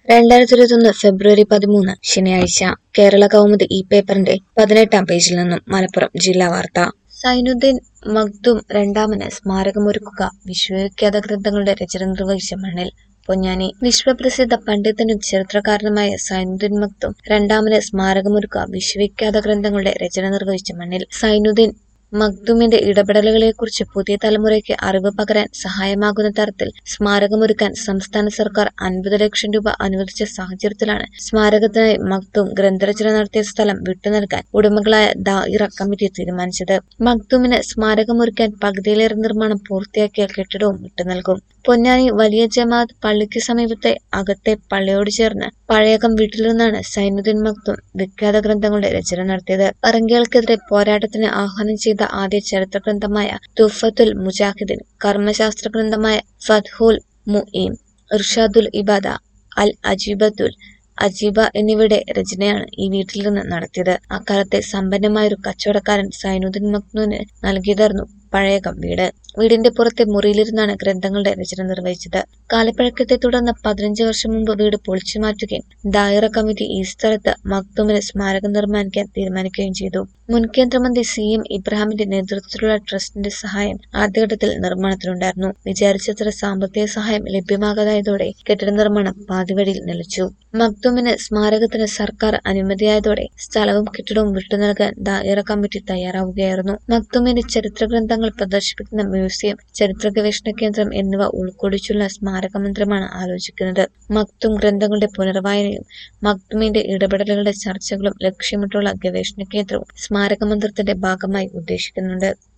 രണ്ടായിരത്തി ഇരുപത്തൊന്ന് ഫെബ്രുവരി പതിമൂന്ന് ശനിയാഴ്ച കേരള കൗമുദി ഈ പേപ്പറിന്റെ പതിനെട്ടാം പേജിൽ നിന്നും മലപ്പുറം ജില്ലാ വാർത്ത സൈനുദ്ദീൻ മഖ്ദൂം രണ്ടാമന് സ്മാരകമൊരുക്കുക വിശ്വവിഖ്യാത ഗ്രന്ഥങ്ങളുടെ രചന നിർവഹിച്ച മണ്ണിൽ പൊന്നാനി വിശ്വപ്രസിദ്ധ പണ്ഡിതനും ചരിത്രകാരനുമായ സൈനുദ്ദീൻ മഖ്ദൂം രണ്ടാമന് സ്മാരകമൊരുക്കുക വിശ്വവിഖ്യാത ഗ്രന്ഥങ്ങളുടെ രചന നിർവഹിച്ച മണ്ണിൽ സൈനുദ്ദീൻ മഖ്ദൂമിന്റെ ഇടപെടലുകളെക്കുറിച്ച് പുതിയ തലമുറയ്ക്ക് അറിവ് പകരാൻ സഹായമാകുന്ന തരത്തിൽ സ്മാരകമൊരുക്കാൻ സംസ്ഥാന സർക്കാർ അൻപത് ലക്ഷം രൂപ അനുവദിച്ച സാഹചര്യത്തിലാണ് സ്മാരകത്തിനായി മഖ്ദൂം ഗ്രന്ഥരചന നടത്തിയ സ്ഥലം വിട്ടുനൽകാൻ ഉടമകളായ ദായിറ കമ്മിറ്റി തീരുമാനിച്ചത് മഖ്ദൂമിന് സ്മാരകമൊരുക്കാൻ പകുതിയിലേറെ നിർമ്മാണം പൂർത്തിയാക്കിയ കെട്ടിടവും വിട്ടുനൽകും പൊന്നാനി വലിയ ജമാഅത്ത് പള്ളിക്ക് സമീപത്തെ അകത്തെ പള്ളിയോട് ചേർന്ന് പഴയകം വീട്ടിൽ നിന്നാണ് സൈനുദ്ദീൻ മഖ്ദൂം വിഖ്യാത ഗ്രന്ഥങ്ങളുടെ രചന നടത്തിയത് പറങ്കികൾക്കെതിരെ പോരാട്ടത്തിന് ആഹ്വാനം ചെയ്ത ആദ്യ ചരിത്ര ഗ്രന്ഥമായ തുഫത്തുൽ മുജാഹിദിൻ കർമ്മശാസ്ത്ര ഗ്രന്ഥമായ ഫത്ഹുൽ മുഈം ഇർഷാദുൽ ഇബാദ അൽ അജീബത്തുൽ അജീബ എന്നിവയുടെ രചനയാണ് ഈ വീട്ടിൽ നിന്ന് നടത്തിയത് അക്കാലത്തെ സമ്പന്നമായൊരു കച്ചവടക്കാരൻ സൈനുദ്ദീൻ മഖ്ദൂമിന് നൽകിയതായിരുന്നു പഴയകം വീട് വീടിന്റെ പുറത്തെ മുറിയിലിരുന്നാണ് ഗ്രന്ഥങ്ങളുടെ രചന നിർവഹിച്ചത് കാലപ്പഴക്കത്തെ തുടർന്ന് പതിനഞ്ച് വർഷം മുമ്പ് വീട് പൊളിച്ചു മാറ്റുകയും ദായിറ കമ്മിറ്റി ഈ സ്ഥലത്ത് മക്തൂമിന് സ്മാരകം നിർമ്മാണിക്കാൻ തീരുമാനിക്കുകയും ചെയ്തു മുൻ കേന്ദ്രമന്ത്രി സി എം ഇബ്രാഹിമിന്റെ നേതൃത്വത്തിലുള്ള ട്രസ്റ്റിന്റെ സഹായം ആദ്യഘട്ടത്തിൽ നിർമ്മാണത്തിനുണ്ടായിരുന്നു വിചാരിച്ചത്ര സാമ്പത്തിക സഹായം ലഭ്യമാകാതായതോടെ കെട്ടിട നിർമ്മാണം പാതിവഴിയിൽ നിലച്ചു മക്തൂമിന് സ്മാരകത്തിന് സർക്കാർ അനുമതിയായതോടെ സ്ഥലവും കെട്ടിടവും വിട്ടുനൽകാൻ ദായിറ കമ്മിറ്റി തയ്യാറാവുകയായിരുന്നു മക്തൂമിന്റെ ചരിത്ര ഗ്രന്ഥങ്ങൾ പ്രദർശിപ്പിക്കുന്ന മ്യൂസിയം ചരിത്ര ഗവേഷണ കേന്ദ്രം എന്നിവ ഉൾക്കൊള്ളിച്ചുള്ള സ്മാരകമന്ദിരമാണ് ആലോചിക്കുന്നത് മക്തും ഗ്രന്ഥങ്ങളുടെ പുനർവായനയും മക്തുമിന്റെ ഇടപെടലുകളുടെ ചർച്ചകളും ലക്ഷ്യമിട്ടുള്ള ഗവേഷണ കേന്ദ്രവും സ്മാരകമന്ദിരത്തിന്റെ ഭാഗമായി ഉദ്ദേശിക്കുന്നുണ്ട്